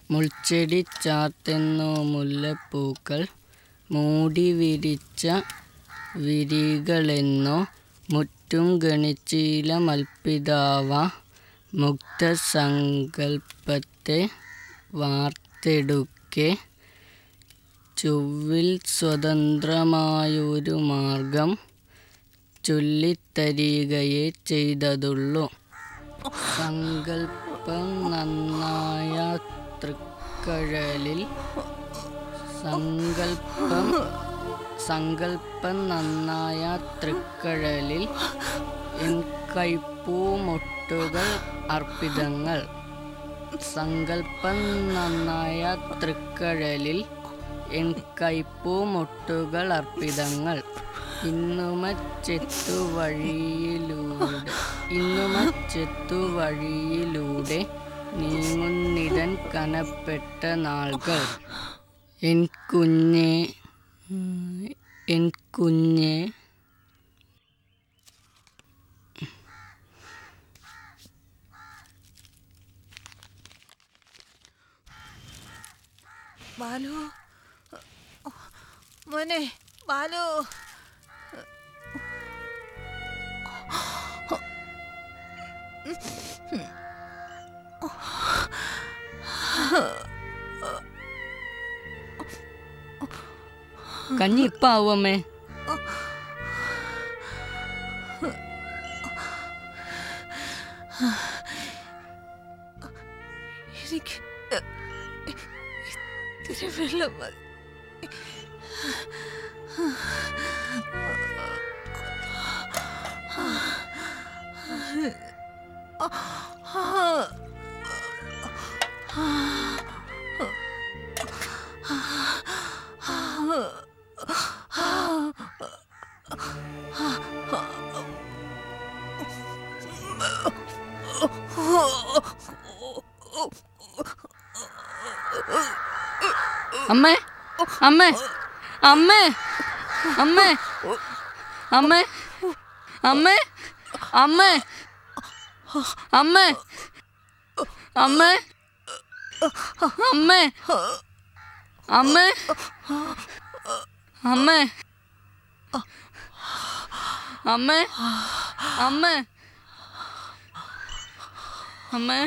മുൾച്ചെടി ചാർത്തുന്നു മുല്ലപ്പൂക്കൾ മൂടി വിരിച്ച വിരികളെന്നോ മുറ്റും ഗണിച്ചീല മൽപ്പിതാവ മുക്തസങ്കൽപ്പത്തെ വാർത്തെടുക്കെ ചൊവ്വിൽ സ്വതന്ത്രമായൊരു മാർഗം ചൊല്ലിത്തരികയെ ചെയ്തതുള്ളൂ സങ്കൽപ്പം നന്നായ തൃക്കഴലിൽ സങ്കൽപ്പം സങ്കൽപ്പം നന്നായ തൃക്കഴലിൽ എൻ കൈപ്പൂമൊട്ടുകൾ അർപ്പിതങ്ങൾ സങ്കൽപ്പം നന്നായ തൃക്കഴലിൽ എൻ കൈപ്പൂമൊട്ടുകൾ അർപ്പിതങ്ങൾ ഇന്നുമച്ചെത്തു വഴിയിലൂടെ ഇന്നുമച്ചെത്തു വഴിയിലൂടെ നീങ്ങുന്നിടൻ കനപ്പെട്ട നാളുകൾ എൻ കുഞ്ഞെ എൻ കുഞ്ഞെ ബാലു മോനെ ബാലു കഞ്ഞി ഇപ്പ ആവും അമ്മേ എനിക്ക് ഇത്തിരി വെള്ളം മതി അമ്മേ അമ്മേ അമ്മേ അമ്മേ അമ്മേ അമ്മേ അമ്മേ അമ്മേ അമ്മേ അമ്മേ അമ്മേ അമ്മേ അമ്മേ അമ്മേ അമ്മേ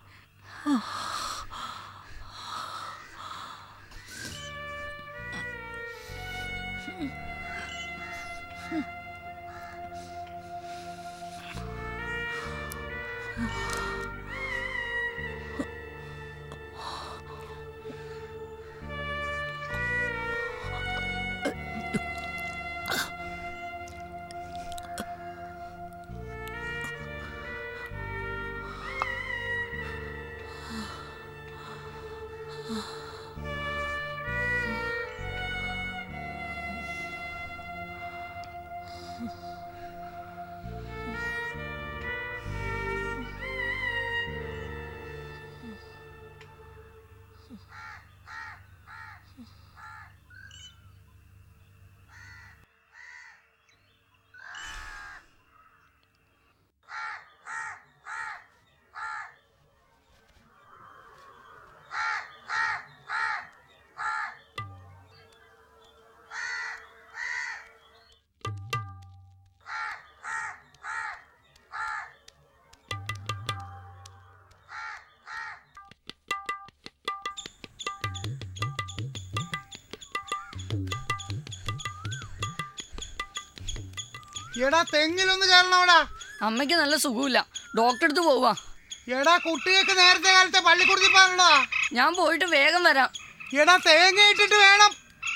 എടാ തെങ്ങിലൊന്ന് കയറണോടാ അമ്മയ്ക്ക് നല്ല സുഖമില്ല ഡോക്ടറെ അടുത്ത് പോവാ എടാ കുട്ടികൾക്ക് നേരത്തെ കാലത്തെ പള്ളിക്കുടുത്തി പോകാനുള്ളതാ ഞാൻ പോയിട്ട് വേഗം വരാം എടാ തേങ്ങ ഇട്ടിട്ട് വേണം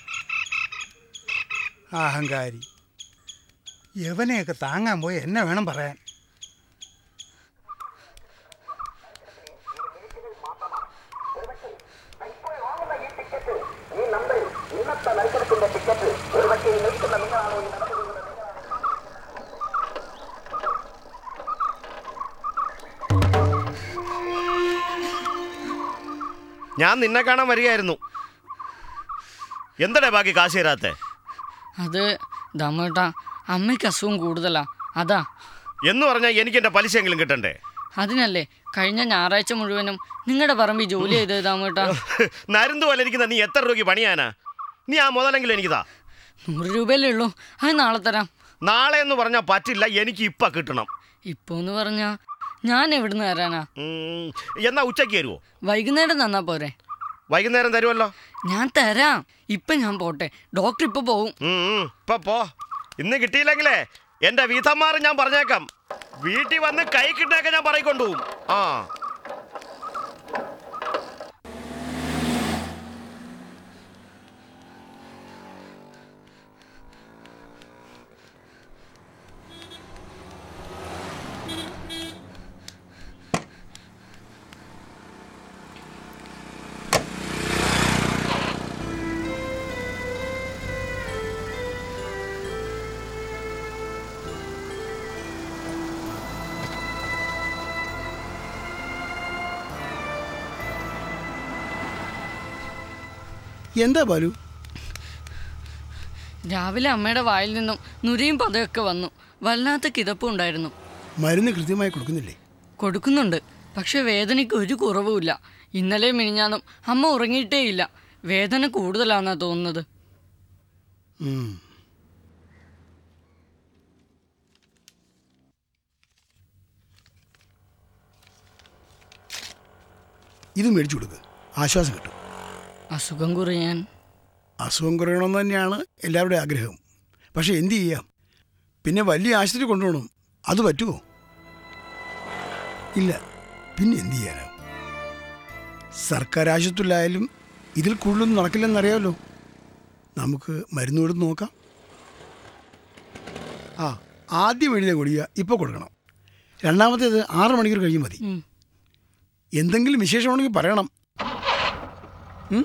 അഹങ്കാരി യവനെയൊക്കെ താങ്ങാൻ പോയി എന്നെ വേണം പറയാൻ ഞാൻ നിന്നെ കാണാൻ വരികയായിരുന്നു എന്തടേ ബാക്കി കാശ് തരാത്തെ അത് ദമ്മേട്ടാ അമ്മയ്ക്ക് അസുഖം കൂടുതലാ അതാ എന്ന് പറഞ്ഞാൽ എനിക്ക് എൻ്റെ പലിശയെങ്കിലും കിട്ടണ്ടേ അതിനല്ലേ കഴിഞ്ഞ ഞായറാഴ്ച മുഴുവനും നിങ്ങളുടെ പറമ്പിൽ ജോലി ചെയ്തത് ദാമേട്ടാ നരുന്ത് പോലെ ഇരിക്കുന്ന നീ എത്ര രൂപയ്ക്ക് പണിയാനാ നീ ആ മുതലെങ്കിലും എനിക്കിതാ നൂറ് രൂപയല്ലേ ഉള്ളൂ അത് നാളെ തരാം നാളെ എന്ന് പറഞ്ഞാൽ പറ്റില്ല എനിക്ക് ഇപ്പം കിട്ടണം ഇപ്പോന്ന് പറഞ്ഞാ ഞാൻ എവിടുന്ന് തരാനാ ഉം, എന്നാ ഉച്ചയ്ക്ക് തരുമോ വൈകുന്നേരം തന്നാ പോരെ വൈകുന്നേരം തരുമല്ലോ ഞാൻ തരാം ഇപ്പൊ ഞാൻ പോട്ടെ ഡോക്ടർ ഇപ്പൊ പോവും ഉം, ഉം, ഇപ്പൊ പോ ഇന്ന് കിട്ടിയില്ലെങ്കിലേ എന്റെ വീതന്മാർ ഞാൻ പറഞ്ഞേക്കാം വീട്ടിൽ വന്ന് കൈ കിട്ടിയൊക്കെ ഞാൻ പറയിക്കൊണ്ടുപോകും ആ എന്താ ബാലു രാവിലെ അമ്മയുടെ വായിൽ നിന്നും നുരയും പതയൊക്കെ വന്നു വല്ലാത്ത കിതപ്പും ഉണ്ടായിരുന്നു മരുന്ന് കൃത്യമായി കൊടുക്കുന്നില്ലേ കൊടുക്കുന്നുണ്ട് പക്ഷെ വേദനയ്ക്ക് ഒരു കുറവുമില്ല ഇന്നലെ മിനിഞ്ഞാന്നും അമ്മ ഉറങ്ങിയിട്ടേയില്ല വേദന കൂടുതലാണെന്നാ തോന്നുന്നത് ഉം. ഇത് മേടിച്ചു കൊടുക്കുക ആശ്വാസം കിട്ടും അസുഖം കുറയാൻ അസുഖം കുറയണമെന്ന് തന്നെയാണ് എല്ലാവരുടെയും ആഗ്രഹം പക്ഷെ എന്ത് ചെയ്യാം പിന്നെ വലിയ ആശുപത്രി കൊണ്ടുപോകണം അത് പറ്റുമോ ഇല്ല പിന്നെ എന്ത് ചെയ്യാനാവും സർക്കാർ ആശുപത്രിയിലായാലും ഇതിൽ കൂടുതലൊന്നും നടക്കില്ലെന്നറിയാമല്ലോ നമുക്ക് മരുന്ന് കൊടുത്ത് നോക്കാം ആ ആദ്യം എഴുതിയ ഗുളിക ഇപ്പോൾ കൊടുക്കണം രണ്ടാമത്തേത് ആറ് മണിക്കൂർ കഴിയും മതി ഉം. എന്തെങ്കിലും വിശേഷമാണെങ്കിൽ പറയണം ഉം?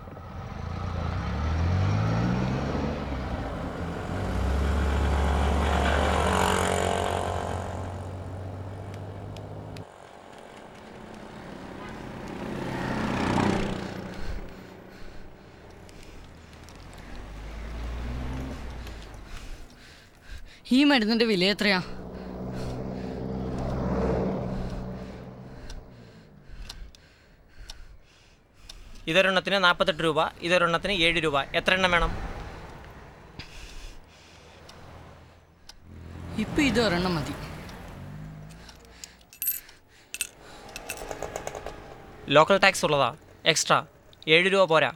ഈ മരുന്നിന്റെ വില എത്രയാ ഇതൊരെണ്ണത്തിന് നാൽപ്പത്തെട്ട് രൂപ ഇതൊരെണ്ണത്തിന് ഏഴ് രൂപ എത്ര എണ്ണം വേണം ഇപ്പൊ ഇത് ഒരെണ്ണം മതി ലോക്കൽ ടാക്സ് ഉള്ളതാ എക്സ്ട്രാ ഏഴ് രൂപ പോരാ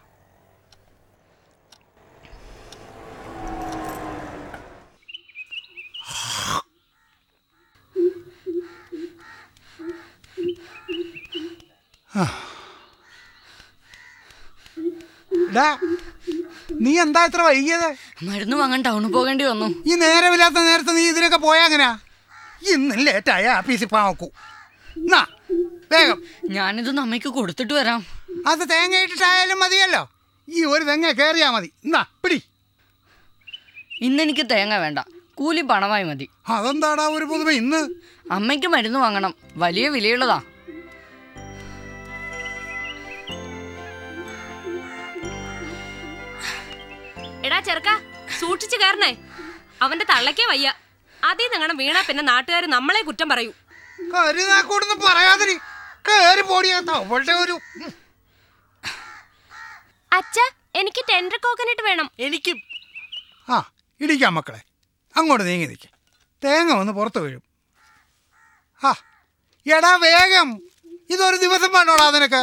ഡാ നീ എന്താ ഇത്ര വൈകിയത് മരുന്ന് വാങ്ങാൻ ടൗണിൽ പോകേണ്ടി വന്നു ഈ നേരമില്ലാത്ത നേരത്തെ നീ ഇതിനൊക്കെ പോയാ എങ്ങനെയാ ഇന്നും ലേറ്റായ ആഫീസിൽ പാവക്കൂ എന്നാ വേഗം ഞാനിതൊന്ന് അമ്മയ്ക്ക് കൊടുത്തിട്ട് വരാം അത് തേങ്ങ ഇട്ടിട്ടായാലും മതിയല്ലോ ഈ ഒരു തെങ്ങ കയറിയാ മതി എന്നാ പിടി ഇന്നെനിക്ക് തേങ്ങ വേണ്ട കൂലി പണമായി മതി അതെന്താടാ ഒരു പുതുമ ഇന്ന് അമ്മയ്ക്ക് മരുന്ന് വാങ്ങണം വലിയ വിലയുള്ളതാ എടാ ചെറുക്ക സൂക്ഷിച്ചു കയറണേ അവന്റെ തള്ളക്കേ വയ്യ അതിൽ നിങ്ങനെ വീണാ പിന്നെ നാട്ടുകാർ നമ്മളെ കുറ്റം പറയൂ കരുതാക്കൂടുന്ന് പറയാതിരി കയറി പോടിയാത്ത അവളുടെ ഒരു ഉം. അച്ഛ എനിക്ക് ടെൻഡർ കോക്കനട്ട് വേണം എനിക്ക് ആ ഇടിക്കാം മക്കളെ അങ്ങോട്ട് നീങ്ങി നിൽക്ക് തേങ്ങ വന്ന് പുറത്ത് വീഴും ആ എടാ വേഗം ഇതൊരു ദിവസം വേണോടാ നിനക്ക്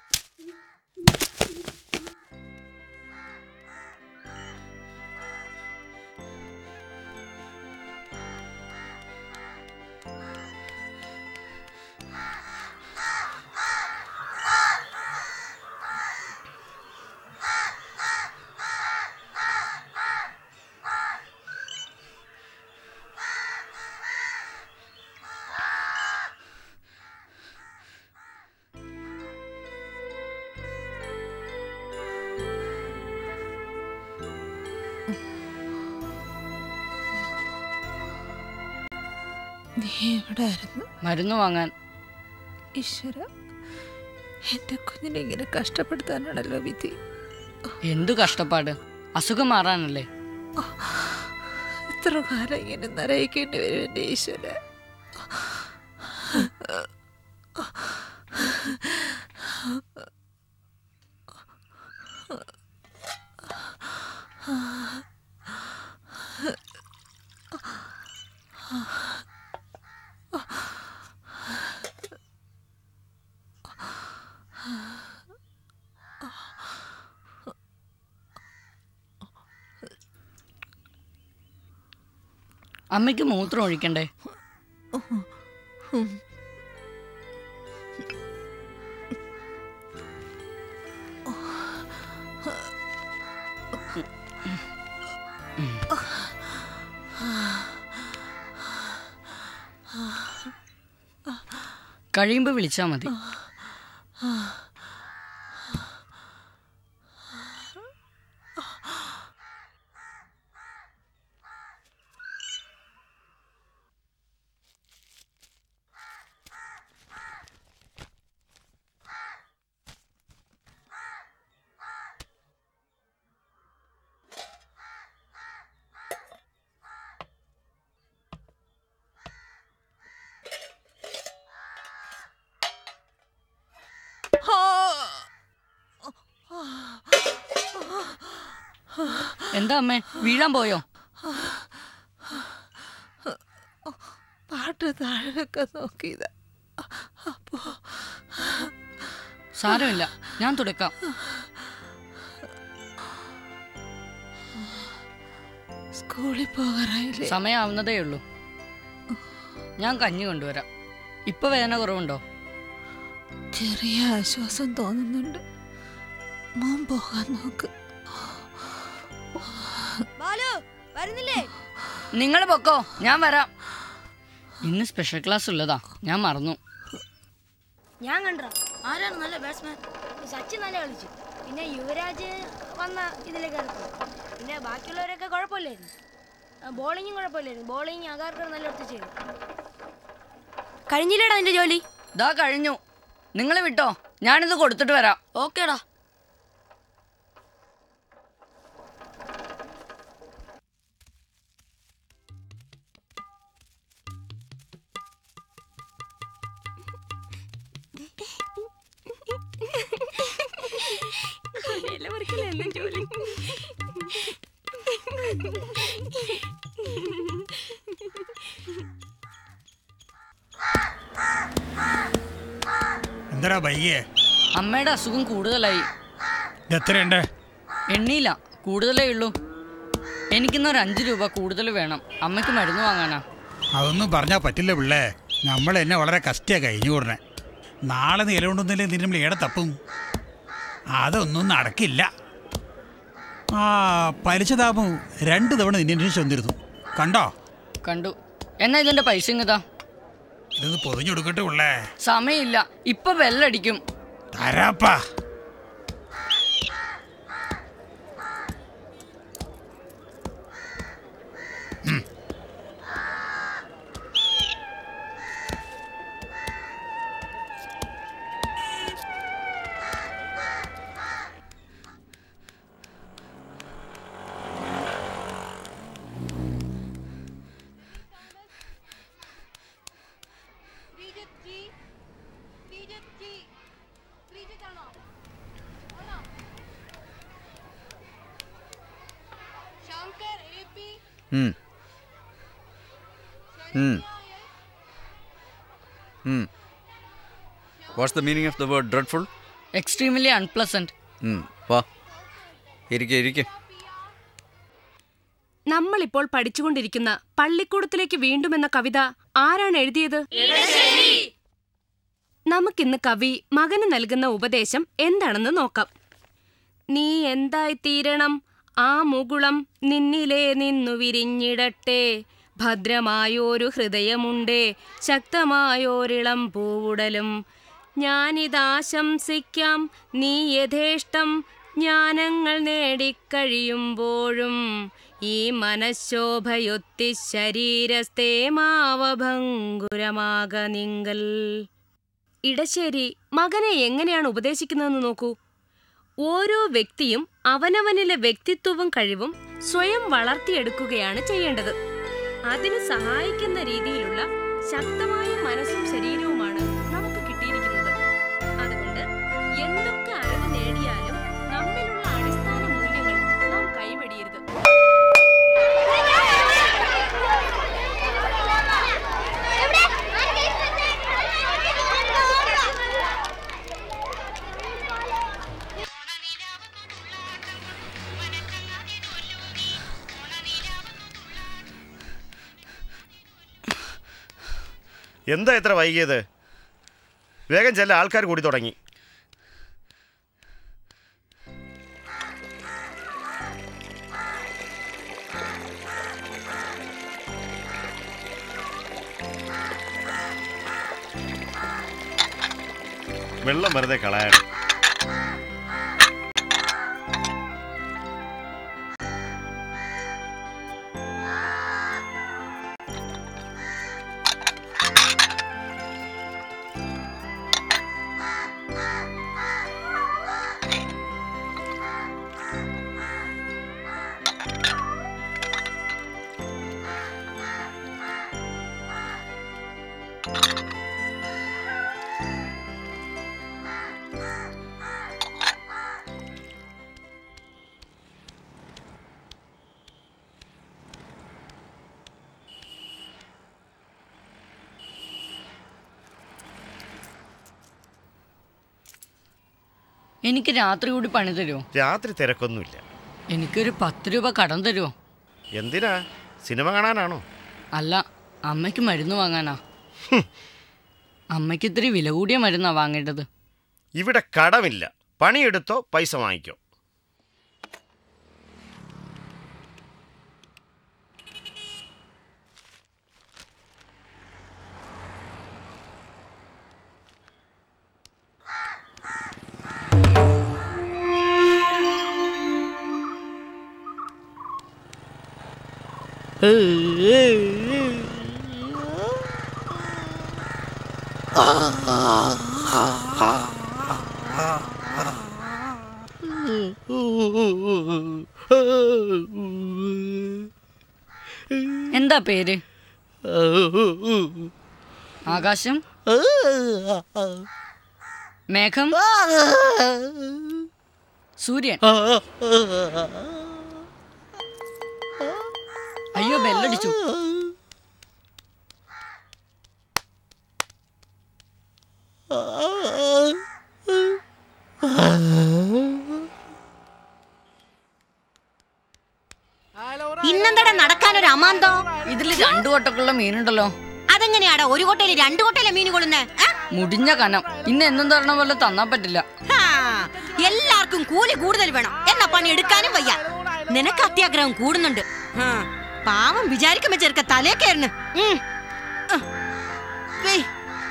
നീ എവിടെ ആയിരുന്നു മരുന്ന് വാങ്ങാൻ ഈശ്വര എന്റെ കുഞ്ഞിനെ ഇങ്ങനെ കഷ്ടപ്പെടുത്താനാണല്ലോ വിധി എന്തു കഷ്ടപ്പാട് അസുഖം മാറാനല്ലേ എത്ര കാലം ഇങ്ങനെ നരയിക്കേണ്ടി വരും എൻ്റെ ഈശ്വര അമ്മയ്ക്ക് മൂത്രം ഒഴിക്കണ്ടേ കഴിയുമ്പോൾ വിളിച്ചാൽ മതി എന്താ അമ്മേ വീഴാൻ പോയോ പാട്ട് താഴെയൊക്കെ നോക്കിയതാ അപ്പോ സാരമില്ല ഞാൻ തുടക്കാം സ്കൂളിൽ പോകാറായില്ലേ സമയമാവുന്നതേ ഉള്ളൂ ഞാൻ കഞ്ഞി കൊണ്ടുവരാം ഇപ്പൊ വേദന കുറവുണ്ടോ ചെറിയ ആശ്വാസം തോന്നുന്നുണ്ട് മോൻ പോകാൻ നോക്ക് നിങ്ങൾ പൊക്കോ ഞാൻ വരാം ഇന്ന് സ്പെഷ്യൽ ക്ലാസ് ഉള്ളതാ ഞാൻ മറന്നു ഞാൻ കണ്ട ആരാണ് നല്ല ബാറ്റ്സ്മാൻ സച്ചിൻ നല്ല കളിച്ചു പിന്നെ യുവരാജ് വന്ന ഇതിലേക്ക് ഇറക്കി പിന്നെ ബാക്കിയുള്ളവരൊക്കെ കുഴപ്പമില്ലായിരുന്നു ബോളിങ്ങും കുഴപ്പമില്ലായിരുന്നു ബോളിങ് അകാർക്കർ നല്ല എടുത്ത് ചെയ്തു കഴിഞ്ഞില്ലേടാ നിന്റെ ജോലി ദാ കഴിഞ്ഞു നിങ്ങൾ വിട്ടോ ഞാനിത് കൊടുത്തിട്ട് വരാം ഓക്കേടാ എന്താ ബൈകിയേ അമ്മയുടെ അസുഖം കൂടുതലായി ഇത് എത്രയുണ്ട് എണ്ണിയില്ല കൂടുതലേ ഉള്ളൂ എനിക്കിന്നൊരു അഞ്ച് രൂപ കൂടുതൽ വേണം അമ്മയ്ക്ക് മരുന്ന് വാങ്ങാനാ അതൊന്നും പറഞ്ഞാൽ പറ്റില്ല പിള്ളേ നമ്മൾ എന്നെ വളരെ കഷ്ടിയാണ് കഴിഞ്ഞു കൂടണേ നാളെ നീ ഇല കൊണ്ടൊന്നില്ലേ നിന്നെ നമ്മൾ ഏടെ തപ്പും അതൊന്നും നടക്കില്ല ആ പലിശ താപം രണ്ട് തവണ നിന്നെ അന്വേഷിച്ച് വന്നിരുന്നു കണ്ടോ കണ്ടു എന്നാ ഇതിന്റെ പൈസ ഇങ്ങതാ ഇതൊന്ന് പൊതിഞ്ഞു കൊടുക്കട്ടെ പിള്ളേ സമയമില്ല ഇപ്പൊ ബെല്ലടിക്കും തരാപ്പാ Hmm. Hmm. Hmm. What's the meaning of the word dreadful? Extremely unpleasant Hmm. വാ ഇരിക്കെ ഇരിക്കെ നമ്മളിപ്പോൾ പഠിച്ചുകൊണ്ടിരിക്കുന്ന പള്ളിക്കൂടത്തിലേക്ക് വീണ്ടും എന്ന കവിത ആരാണ് എഴുതിയത് നമുക്കിന്ന് കവി മകന് നൽകുന്ന ഉപദേശം എന്താണെന്ന് നോക്കാം നീ എന്തായി തീരണം ആ മുകുളം നിന്നിലേ നിന്നു വിരിഞ്ഞിടട്ടെ ഭദ്രമായോരു ഹൃദയമുണ്ടേ ശക്തമായോരിളം പൂവുടലും ഞാനിതാശംസിക്കാം നീ യഥേഷ്ടം ജ്ഞാനങ്ങൾ നേടിക്കഴിയുമ്പോഴും ഈ മനഃശോഭയൊത്തി ശരീരസ്ഥേ മാവഭങ്കുരമാക നിങ്കൽ ഇടശ്ശേരി മകനെ എങ്ങനെയാണ് ഉപദേശിക്കുന്നതെന്ന് നോക്കൂ ഓരോ വ്യക്തിയും അവനവനിലെ വ്യക്തിത്വവും കഴിവും സ്വയം വളർത്തിയെടുക്കുകയാണ് ചെയ്യേണ്ടത് അതിന് സഹായിക്കുന്ന രീതിയിലുള്ള ശക്തമായ മനസ്സും ശരീരവുമാണ് നമുക്ക് കിട്ടിയിരിക്കുന്നത് അതുകൊണ്ട് എന്തൊക്കെ അറിവ് നേടിയാലും നമ്മിലുള്ള അടി എന്താ എത്ര വൈകിയത് വേഗം ചെല്ല ആൾക്കാർ കൂടി തുടങ്ങി വെള്ളം വെറുതെ കളയണം എനിക്ക് രാത്രി കൂടി പണി തരുമോ രാത്രി തിരക്കൊന്നുമില്ല എനിക്കൊരു പത്ത് രൂപ കടം തരുമോ എന്തിനാ സിനിമ കാണാനാണോ അല്ല അമ്മയ്ക്ക് മരുന്ന് വാങ്ങാനാ അമ്മയ്ക്ക് ഇത്തിരി വില കൂടിയ മരുന്നാ വാങ്ങേണ്ടത് ഇവിടെ കടമില്ല പണിയെടുത്തോ പൈസ വാങ്ങിക്കോ എന്താ പേര് ആകാശം മേഘം സൂര്യൻ അയ്യോ ബെല്ലടിച്ചു ഇന്നെന്താടാ നടക്കാനൊരു അമാന്തോ ഇതിൽ രണ്ടു കൊട്ടക്കുള്ള മീനുണ്ടല്ലോ അതെങ്ങനെയാടാ ഒരു കൊട്ടയില് രണ്ടു കൊട്ടയിലെ മീൻ കൊള്ളുന്നേ മുടിഞ്ഞ കനം ഇന്ന് എന്നും തരണ പോലെ തന്നാ പറ്റില്ല എല്ലാവർക്കും കൂലി കൂടുതൽ വേണം എന്നാ പണി എടുക്കാനും വയ്യ നിനക്ക് അത്യാഗ്രഹം കൂടുന്നുണ്ട് ആ, പാവം വിചാരിക്കുമ്പോ ചെറുക്ക തലേ കയറുന്നു ഉം. ആ. വെയ്.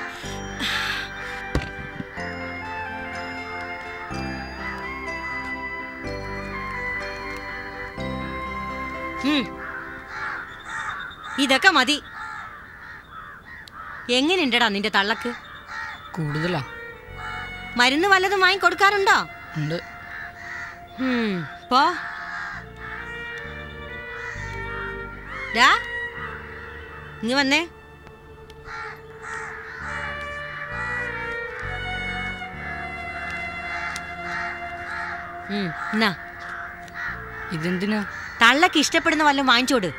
ഉം. ഇതൊക്കെ മതി എങ്ങനെയുണ്ടടാ നിന്റെ തള്ളക്ക് കൂടുതലാ മരുന്ന് വല്ലതും വാങ്ങി കൊടുക്കാറുണ്ടോ ഉണ്ട് ഉം, പോ ഡാ ഇങ്ങ് വന്നേ ഉം, എന്നാ ഇതെന്തിനാ തള്ളക്ക് ഇഷ്ടപ്പെടുന്ന വല്ലതും വാങ്ങിച്ചോട്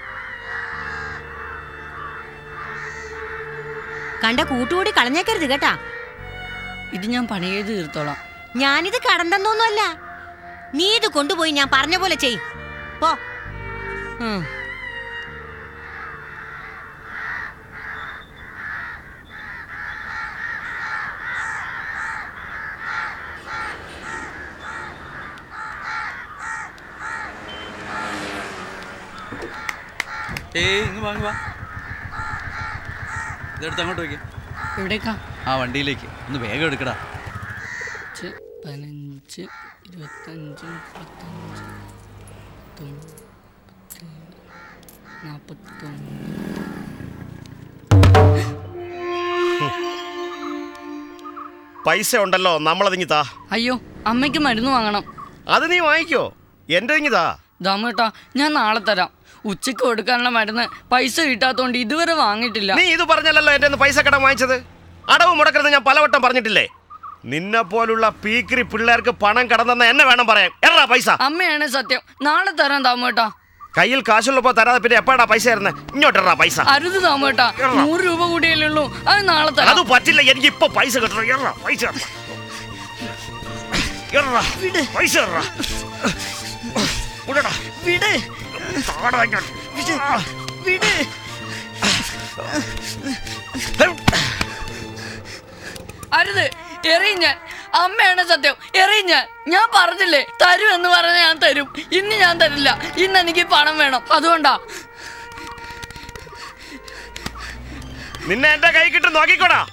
കണ്ട കൂട്ടുകൂടി കളഞ്ഞേക്കരുത് കേട്ടാ ഇത് ഞാൻ പണി ചെയ്ത് തീർത്തോളാം ഞാനിത് കടണ്ടെന്നൊന്നുമല്ല നീ ഇത് കൊണ്ടുപോയി ഞാൻ പറഞ്ഞ പോലെ ചെയ് പോ ഉം. ഏയ് ഇങ്ങ് വാങ്ങി വാ ഇതെടുത്ത് അങ്ങോട്ട് വയ്ക്കാം എവിടേക്കാ ആ വണ്ടിയിലേക്ക് ഒന്ന് വേഗം എടുക്കടാ അഞ്ച് പതിനഞ്ച് ഇരുപത്തഞ്ച് മുപ്പത്തഞ്ച് നാൽപ്പത്തൊന്ന് പൈസ ഉണ്ടല്ലോ നമ്മളതിങ്ങി താ അയ്യോ അമ്മയ്ക്ക് മരുന്ന് വാങ്ങണം അത് നീ വാങ്ങിക്കോ എൻ്റെ ഇങ്ങി താ ദാമേട്ടാ ഞാൻ നാളെ തരാം ഉച്ചയ്ക്ക് കൊടുക്കാനുള്ള മരുന്ന് പൈസ കിട്ടാത്തോണ്ട് ഇതുവരെ വാങ്ങിയിട്ടില്ല നീ ഇത് പറഞ്ഞല്ലോ എൻ്റെ പൈസ കടം വാങ്ങിച്ചത് അടവ് മുടക്കരുത് ഞാൻ പലവട്ടം പറഞ്ഞിട്ടില്ലേ നിന്നെ പോലുള്ള പീക്കിരി പിള്ളേർക്ക് പണം കടന്നെന്ന് എന്നെ വേണം പറയാൻ എറാ പൈസ അമ്മയാണ് സത്യം നാളെ തരാം ദാമേട്ടാ കയ്യിൽ കാശുള്ളപ്പോ തരാതെ പിന്നെ എപ്പോഴാ പൈസ തരുന്നത് ഇങ്ങോട്ടെറാ പൈസ അരുത് ദാമേട്ടാ നൂറ് രൂപ കൂടിയല്ലേ ഉള്ളൂ അത് നാളെ തരാം അത് പറ്റില്ല എനിക്ക് ഇപ്പൊ പൈസ കിട്ടണം എറാ പൈസ എറാ പൈസ എറാ വിടടാ വിട് താടാ ഇങ്ങോട്ട്. വിട് അരുത് എറിയും ഞാൻ അമ്മയാണ് സത്യം എറിയും ഞാൻ ഞാൻ പറഞ്ഞില്ലേ തരും എന്ന് പറഞ്ഞ ഞാൻ തരും ഇന്ന് ഞാൻ തരില്ല ഇന്ന് എനിക്ക് പണം വേണം അതുകൊണ്ടാ നിന്നെ എന്റെ കൈ കിട്ടും നോക്കിക്കോടാ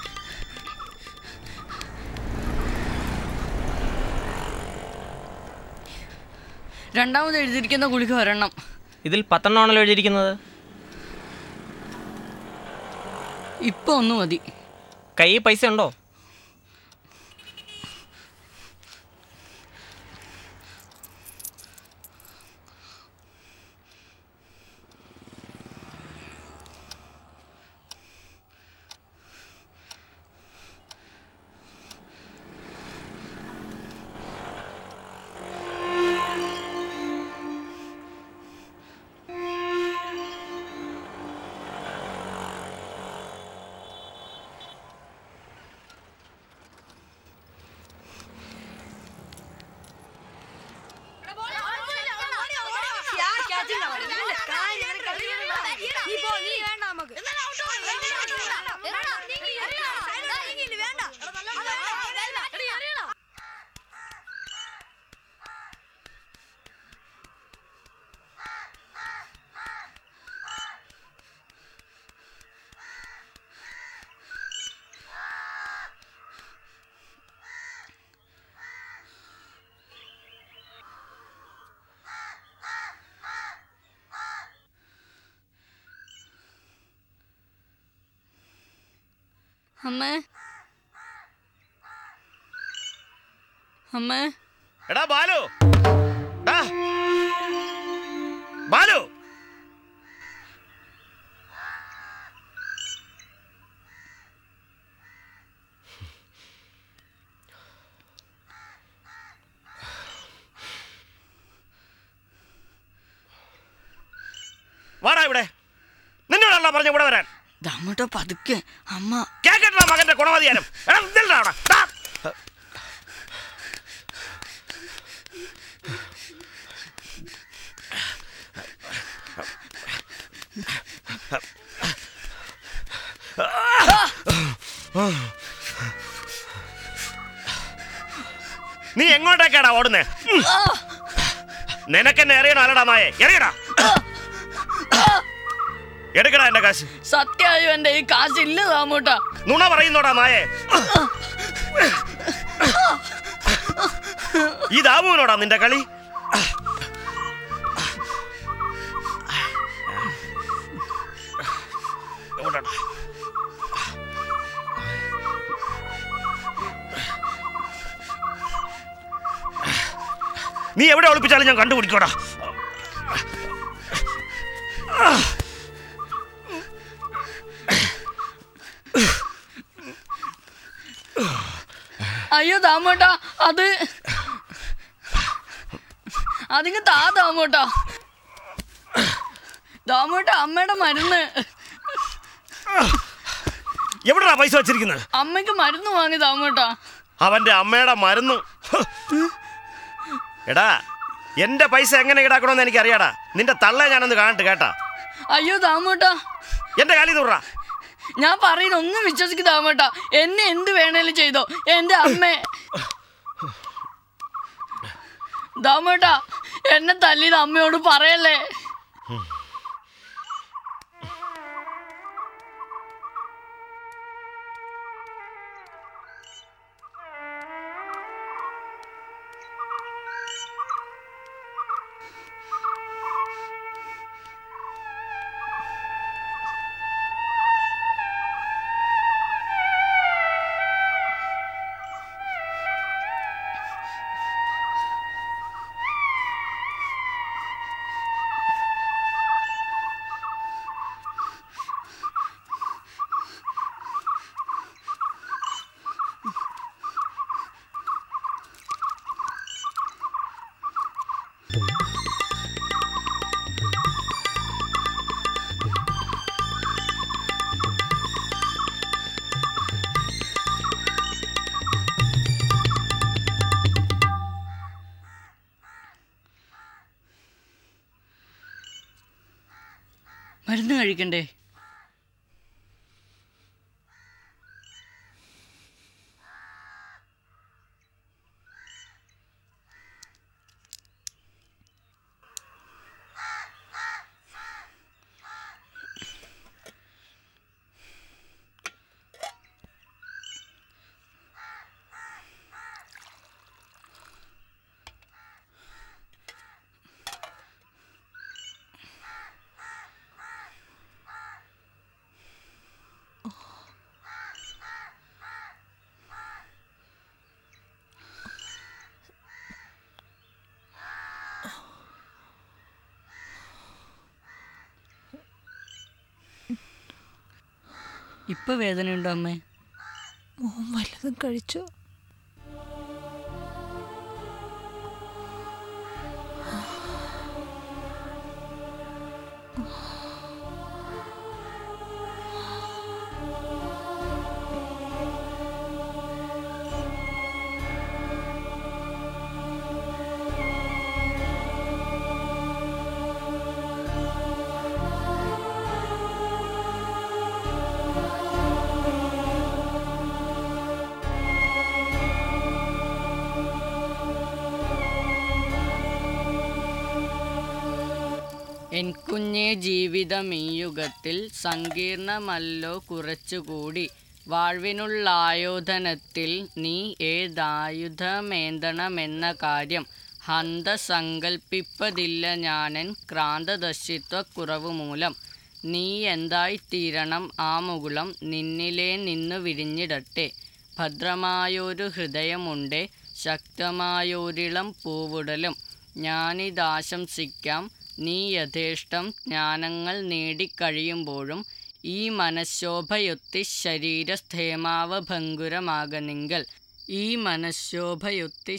രണ്ടാമത് എഴുതിയിരിക്കുന്ന ഗുളിക ഒരെണ്ണം ഇതിൽ പത്തെണ്ണമാണല്ലോ എഴുതിയിരിക്കുന്നത് ഇപ്പൊ ഒന്ന് മതി കൈ പൈസ ഉണ്ടോ അമ്മേ അമ്മേ എടാ ബാലു ഡാ. ബാലു വാടാ ഇവിടെ നിന്നോടല്ല പറഞ്ഞ ഇവിടെ വരാൻ ദമ്മട്ടോ പതുക്കെ അമ്മ കേക്കട്ടാ മകന്റെ ഗുണമതിയാനം എടാ, നില്ലെടാ അവിടെ. ഡാ. നീ എങ്ങോട്ടേക്കാടാ ഓടുന്നേ ഉം. നിനക്കെന്നെ എറിയണോ അല്ലടാ നായെ എറിയടാ എടുക്കടാ എന്റെ കാശ് സത്യമായും എന്റെ ഈ കാശില്ല ദാമൂട്ടാ നുണ പറയുന്നോടാ നായെ ഈ ദാമുവിനോടാ നിന്റെ കളി എവിടെടാ? നീ എവിടെ ഒളിപ്പിച്ചാലും ഞാൻ കണ്ടുപിടിക്കോടാ അയ്യോ ദാമൂട്ടാ അത് അതിങ്ങ് താ ദാമൂട്ടാ ദാമൂട്ടാ അമ്മയുടെ മരുന്ന് എവിടെടാ പൈസ വെച്ചിരിക്കുന്നത് അമ്മയ്ക്ക് മരുന്ന് വാങ്ങി ദാമൂട്ടാ അവന്റെ അമ്മയുടെ മരുന്ന് എടാ എന്റെ പൈസ എങ്ങനെ ഈടാക്കണമെന്ന് എനിക്ക് അറിയാടാ നിന്റെ തള്ള ഞാനൊന്ന് കാണട്ടെ കേട്ടാ അയ്യോ ദാമൂട്ടാ എന്റെ കാലി നൂറാ ഞാൻ പറയുന്ന ഒന്നും വിശ്വസിക്ക് ദാമൂട്ടാ എന്നെ എന്ത് വേണേലും ചെയ്തോ എന്റെ അമ്മേ ദാമൂട്ടാ എന്നെ തല്ലിയത് അമ്മയോട് പറയല്ലേ മരുന്ന് കഴിക്കണ്ടേ ഇപ്പൊ വേദനയുണ്ടോ അമ്മേ മോൻ വല്ലതും കഴിച്ചോ എൻ കുഞ്ഞെ ജീവിതം ഈ യുഗത്തിൽ സങ്കീർണമല്ലോ കുറച്ചുകൂടി വാഴ്വിനുള്ളായോധനത്തിൽ നീ ഏതായുധമേന്തണമെന്ന കാര്യം ഹന്ത സങ്കൽപ്പിപ്പതില്ല ഞാനൻ ക്രാന്തദർശിത്വക്കുറവ് മൂലം നീ എന്തായിത്തീരണം ആ മുകുളം നിന്നിലേ നിന്നു വിരിഞ്ഞിടട്ടെ ഭദ്രമായൊരു ഹൃദയമുണ്ട് ശക്തമായൊരിളം പൂവുടലും ഞാനിതാശംസിക്കാം നീ യഥേഷ്ടം ജ്ഞാനങ്ങൾ നേടിക്കഴിയുമ്പോഴും ഈ മനഃശോഭയൊത്തി ശരീരസ്ഥേമാവഭങ്കുരമാകനിങ്കൽ ഈ മനഃശോഭയൊത്തി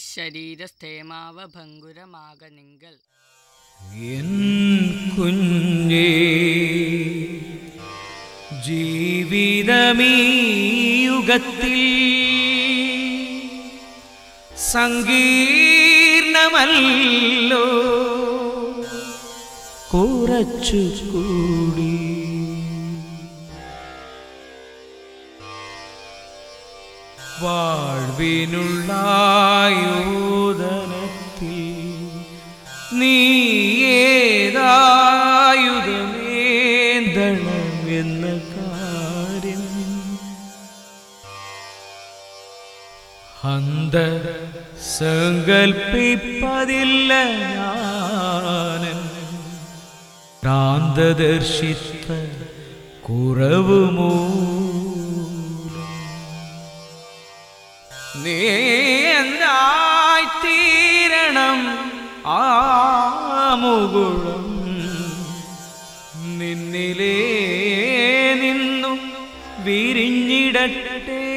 ശരീരസ്ഥേമാവഭങ്കുരമാകനിങ്കൽ എൻ കുഞ്ഞേ ജീവിതമീ യുഗത്തിൽ സങ്കീർണമല്ലോ കുറച്ചു കൂടി വാഴ്വിനുള്ളായോധനത്തിൽ നീ ഏതായുധമേന്തണം എന്ന കാര്യം ഹന്ത സങ്കൽപ്പിപ്പതില്ല ഞാനൻ ഭ്രാന്തദർശിത്വ കുറവുമോ നീ എന്തായിത്തീരണം ആ മുകുളം നിന്നിലേ നിന്നും വിരിഞ്ഞിടട്ടെ